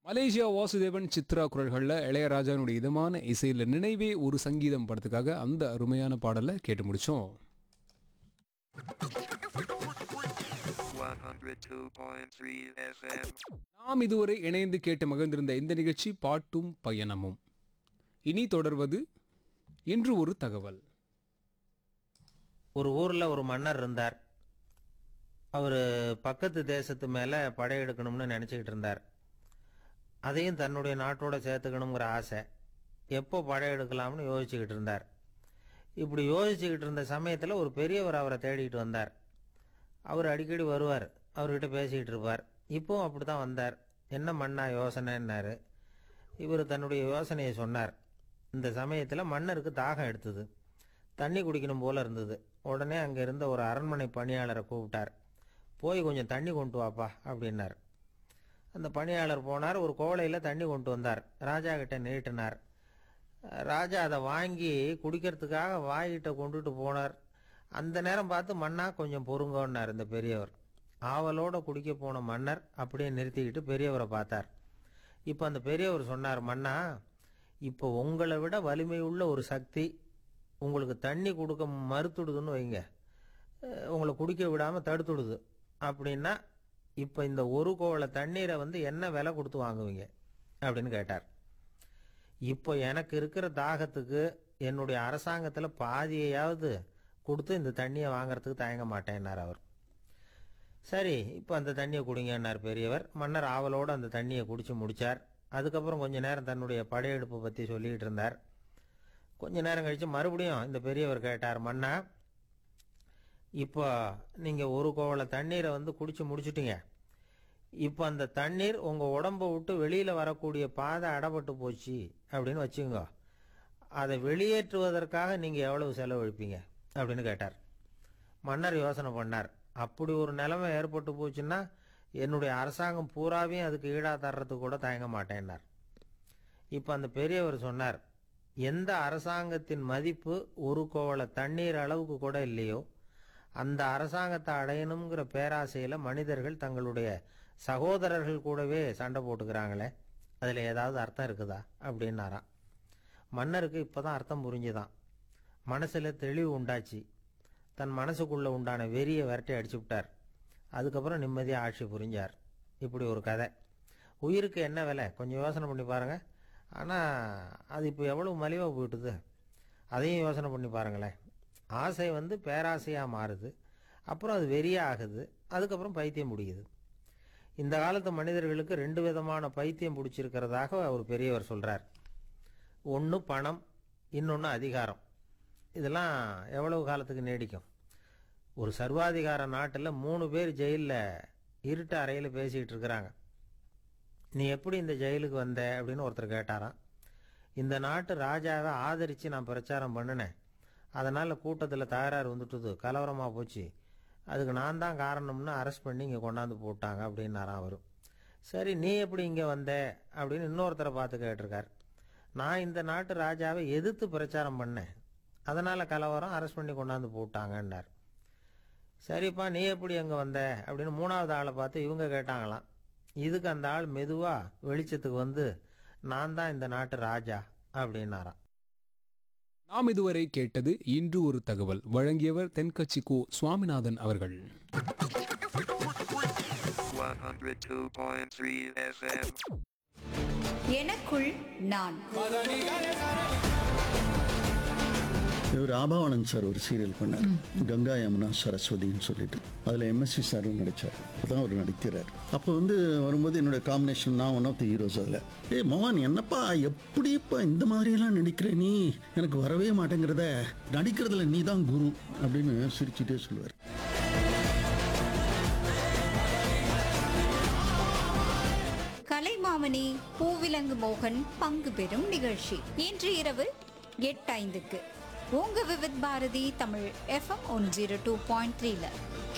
Malaysia Vasudevan Chitra குரல்களில் இளையராஜானுடைய இதமான இசையில் நினைவே ஒரு சங்கீதம் படத்துக்காக அந்த அருமையான பாடலை கேட்டு முடிச்சோம் 102.3 FM. நாம் இதுவரை இணைந்து கேட்டு மகிழ்ந்திருந்த இந்த நிகழ்ச்சி பாட்டும் பயணமும் இனி தொடர்வது இன்று ஒரு தகவல் ஒரு ஊரில் ஒரு மன்னர் இருந்தார் அவர் பக்கத்து தேசத்து மேலே படையெடுக்கணும்னு நினச்சிக்கிட்டு இருந்தார் அதையும் தன்னுடைய நாட்டோட சேர்த்துக்கணுங்கிற ஆசை எப்போ படையெடுக்கலாம்னு யோசிச்சுக்கிட்டு இருந்தார் இப்படி யோசிச்சுக்கிட்டு இருந்த சமயத்தில் ஒரு பெரியவர் அவரை தேடிட்டு வந்தார் அவர் அடிக்கடி வருவார் அவர்கிட்ட பேசிக்கிட்டு இருப்பார் இப்போவும் அப்படி தான் வந்தார் என்ன மண்ணா யோசனைன்னாரு இவர் தன்னுடைய யோசனையை சொன்னார் இந்த சமயத்தில் மன்னருக்கு தாகம் எடுத்தது தண்ணி குடிக்கணும் போல இருந்தது உடனே அங்கே இருந்த ஒரு அரண்மனை பணியாளரை கூப்பிட்டார் போய் கொஞ்சம் தண்ணி கொண்டு வாப்பா அப்படின்னார் அந்த பணியாளர் போனார் ஒரு கோலையில் தண்ணி கொண்டு வந்தார் ராஜா கிட்ட நீட்டினார் ராஜா அதை வாங்கி குடிக்கிறதுக்காக வாய்கிட்ட கொண்டுட்டு போனார் அந்த நேரம் பார்த்து மன்னா கொஞ்சம் பொறுங்கன்னார் இந்த பெரியவர் ஆவலோட குடிக்க போன மன்னர் அப்படியே நிறுத்திக்கிட்டு பெரியவரை பார்த்தார் இப்போ அந்த பெரியவர் சொன்னார் மன்னா இப்போ உங்களை விட வலிமை உள்ள ஒரு சக்தி உங்களுக்கு தண்ணி கொடுக்க மறுத்துடுதுன்னு வைங்க அஹ் உங்களை குடிக்க விடாமல் தடுத்துடுது அப்படின்னா இப்போ இந்த ஒரு கோவள தண்ணீரை வந்து என்ன விலை கொடுத்து வாங்குவீங்க அப்படின்னு கேட்டார் இப்போ எனக்கு இருக்கிற தாகத்துக்கு என்னுடைய அரசாங்கத்தில் பாதியையாவது கொடுத்து இந்த தண்ணியை வாங்குறதுக்கு தயங்க மாட்டேன்னார் அவர் சரி இப்போ அந்த தண்ணியை குடிங்கன்னார் பெரியவர் மன்னர் ஆவலோடு அந்த தண்ணியை குடிச்சு முடிச்சார் அதுக்கப்புறம் கொஞ்ச நேரம் தன்னுடைய படையெடுப்பை பற்றி சொல்லிக்கிட்டு இருந்தார் கொஞ்ச நேரம் கழித்து மறுபடியும் இந்த பெரியவர் கேட்டார் மன்னா இப்போ நீங்கள் ஒரு கோவள தண்ணீரை வந்து குடிச்சு முடிச்சிட்டீங்க இப்போ அந்த தண்ணீர் உங்கள் உடம்பை விட்டு வெளியில் வரக்கூடிய பாதை அடப்பட்டு போச்சு அப்படின்னு வச்சுக்கோங்க அதை வெளியேற்றுவதற்காக நீங்கள் எவ்வளவு செலவழிப்பீங்க அப்படின்னு கேட்டார் மன்னர் யோசனை பண்ணார் அப்படி ஒரு நிலைமை ஏற்பட்டு போச்சுன்னா என்னுடைய அரசாங்கம் பூராவையும் அதுக்கு ஈடா தர்றதுக்கு கூட தயங்க மாட்டேன்னார் இப்போ அந்த பெரியவர் சொன்னார் எந்த அரசாங்கத்தின் மதிப்பு ஒரு கோவள தண்ணீர் அளவுக்கு கூட இல்லையோ அந்த அரசாங்கத்தை அடையணுங்கிற பேராசையில் மனிதர்கள் தங்களுடைய சகோதரர்கள் கூடவே சண்டை போட்டுக்கிறாங்களே அதில் ஏதாவது அர்த்தம் இருக்குதா அப்படின்னாராம் மன்னருக்கு இப்போ தான் அர்த்தம் புரிஞ்சுதான் மனசில் தெளிவு உண்டாச்சு தன் மனசுக்குள்ளே உண்டான வெறியை விரட்டி அடிச்சு விட்டார் அதுக்கப்புறம் நிம்மதியாக ஆட்சி புரிஞ்சார் இப்படி ஒரு கதை உயிருக்கு என்ன விலை கொஞ்சம் யோசனை பண்ணி பாருங்கள் ஆனால் அது இப்போ எவ்வளோ மலிவாக போயிட்டுது அதையும் யோசனை பண்ணி பாருங்களேன் ஆசை வந்து பேராசையாக மாறுது அப்புறம் அது வெறியாக ஆகுது அதுக்கப்புறம் பைத்தியம் முடியுது இந்த காலத்து மனிதர்களுக்கு ரெண்டு விதமான பைத்தியம் பிடிச்சிருக்கிறதாக ஒரு பெரியவர் சொல்கிறார் ஒன்று பணம் இன்னொன்று அதிகாரம் இதெல்லாம் எவ்வளவு காலத்துக்கு நீடிக்கும் ஒரு சர்வாதிகார நாட்டில் மூணு பேர் ஜெயிலில் இருட்டு அறையில் பேசிக்கிட்டு இருக்கிறாங்க நீ எப்படி இந்த ஜெயிலுக்கு வந்த அப்படின்னு ஒருத்தர் கேட்டாராம் இந்த நாட்டு ராஜாவை ஆதரித்து நான் பிரச்சாரம் பண்ணினேன் அதனால் கூட்டத்தில் தகராறு வந்துட்டுது கலவரமாக போச்சு அதுக்கு நான் தான் காரணம்னு அரெஸ்ட் பண்ணி இங்கே கொண்டாந்து போட்டாங்க அப்படின்னாராம் அவர் சரி நீ எப்படி இங்கே வந்த அப்படின்னு இன்னொருத்தரை பார்த்து கேட்டிருக்கார் நான் இந்த நாட்டு ராஜாவை எதிர்த்து பிரச்சாரம் பண்ணேன் அதனால் கலவரம் அரெஸ்ட் பண்ணி கொண்டாந்து போட்டாங்கன்னார் சரிப்பா நீ எப்படி அங்கே வந்த அப்படின்னு மூணாவது ஆளை பார்த்து இவங்க கேட்டாங்களாம் இதுக்கு அந்த ஆள் மெதுவாக வெளிச்சத்துக்கு வந்து நான் தான் இந்த நாட்டு ராஜா அப்படின்னாராம் நாம் இதுவரை கேட்டது இன்று ஒரு தகவல் வழங்கியவர் தென்கட்சி கோ சுவாமிநாதன் அவர்கள் 102.3 FM. எனக்குள் நான் இவர் ஆபாவானந்த் சார் ஒரு சீரியல் பண்ணார் கங்கா யமுனா சரஸ்வதின்னு சொல்லிட்டு அதில் எம்எஸ்சி சாரும் நடித்தார் அப்பதான் அவர் நடிக்கிறார் அப்போ வந்து வரும்போது என்னோட காம்பினேஷன் நான் ஒன் ஆஃப் த ஹீரோஸ் அதில் ஏய் மோகன் என்னப்பா எப்படிப்பா இந்த மாதிரியெல்லாம் நடிக்கிற நீ எனக்கு வரவே மாட்டேங்கிறத நடிக்கிறதுல நீ தான் குரு அப்படின்னு சிரிச்சுட்டே சொல்லுவார் கலைமாமணி பூவிலங்கு மோகன் பங்கு பெறும் நிகழ்ச்சி இன்று இரவு எட்டு ஐந்துக்கு உங்க Vividh Bharati Tamil FM one zero two point த்ரீல